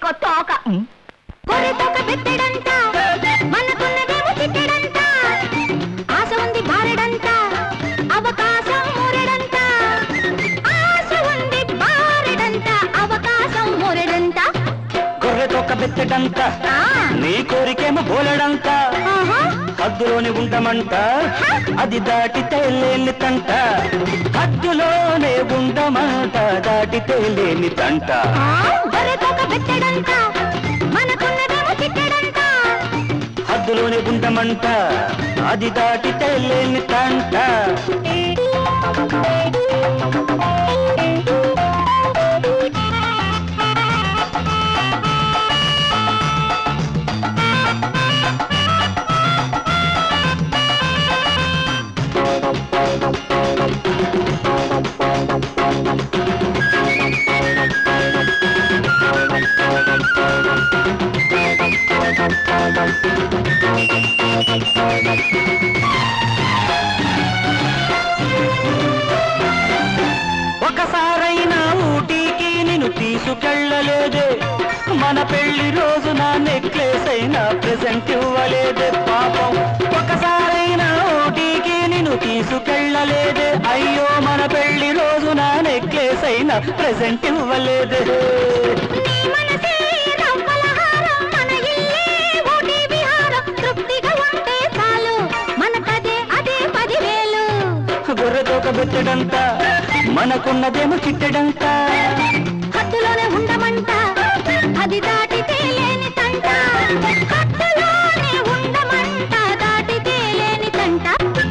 నీకో తోక గొర్రె తోక బెత్తెడంట మనకున్నదేమో చిట్టెడంట ఆశ ఉంది బారెడంట అవకాశం మూరెడంట ఆశ ఉంది బారెడంట అవకాశం మూరెడంట గొర్రె తొక్క బెత్తడంత ఆ, నీ కోరికేమో బోలెడంత ఆహా, హద్దులోని ఉండమంట అది దాటితే లేని తంట హద్దులోనే ఉండమంట దాటితే లేని తంట ఆ, గొర్రె తోక బెత్తెడంట మనకున్నదేమో చిట్టెడంట హద్దులోనే ఉండమంట అది దాటితే లేని తంట ఒకసారైనా ఊటీకి నిన్ను తీసుకెళ్ళలేదే మన పెళ్లి రోజు నా నెక్లెస్ అయినా ప్రెసెంట్ ఇవ్వలేదే పాపం ఒకసారైనా ఊటీకి నిన్ను తీసుకెళ్ళలేదే అయ్యో మన పెళ్లి రోజు నా నెక్లెస్ అయినా ప్రెసెంట్ ఇవ్వలేదే నీ మనసే రవ్వలహారం, మన ఇల్లే ఊటీ విహారం. తృప్తిగా ఉంటే చాలు మనకదే అదే పదివేలు గొర్రెతోక బెత్తడంత మనకున్నదేమో చిట్టడంత హద్దులోనే ఉండమంట అది దాటితే లేని తంట హద్దులోనే ఉండమంట దాటితే లేని తంట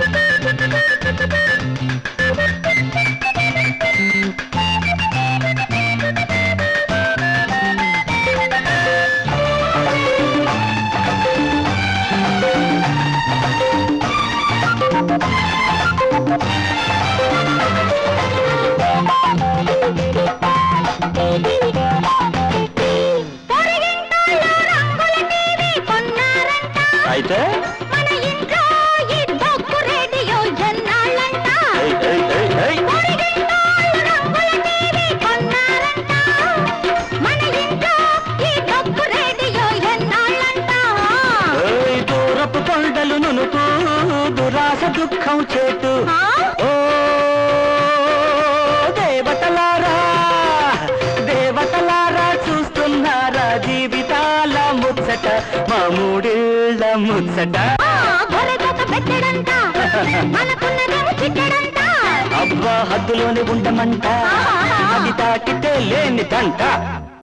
పొరిగింటోళ్ళు రంగుల టీవీ కొన్నారంట అయితే మన ఇంట్లో ఈ డొక్కు రేడియో ఎన్నాళ్ళంట ఏయ్, ఏయ్, ఏయ్, ఏయ్. పొరిగింటోళ్ళు రంగుల టీవీ కొన్నారంట మన ఇంట్లో ఈ డొక్కు రేడియో ఎన్నాళ్ళంట ఏయ్, దూరపు కొండలు నునుపు దురాశ దుఃఖం చేటు ఆ? ఓ దేవతలారా దేవతలారా చూస్తున్నారా జీవితాల ముచ్చట మా మూడిళ్ళ ముచ్చట ఆ, బొర్రెతోక బెత్తెడంట మనకున్నదేమో చిట్టెడంట అబ్బా హద్దులోనే ఉండమంట అది తాకితే లేని తంట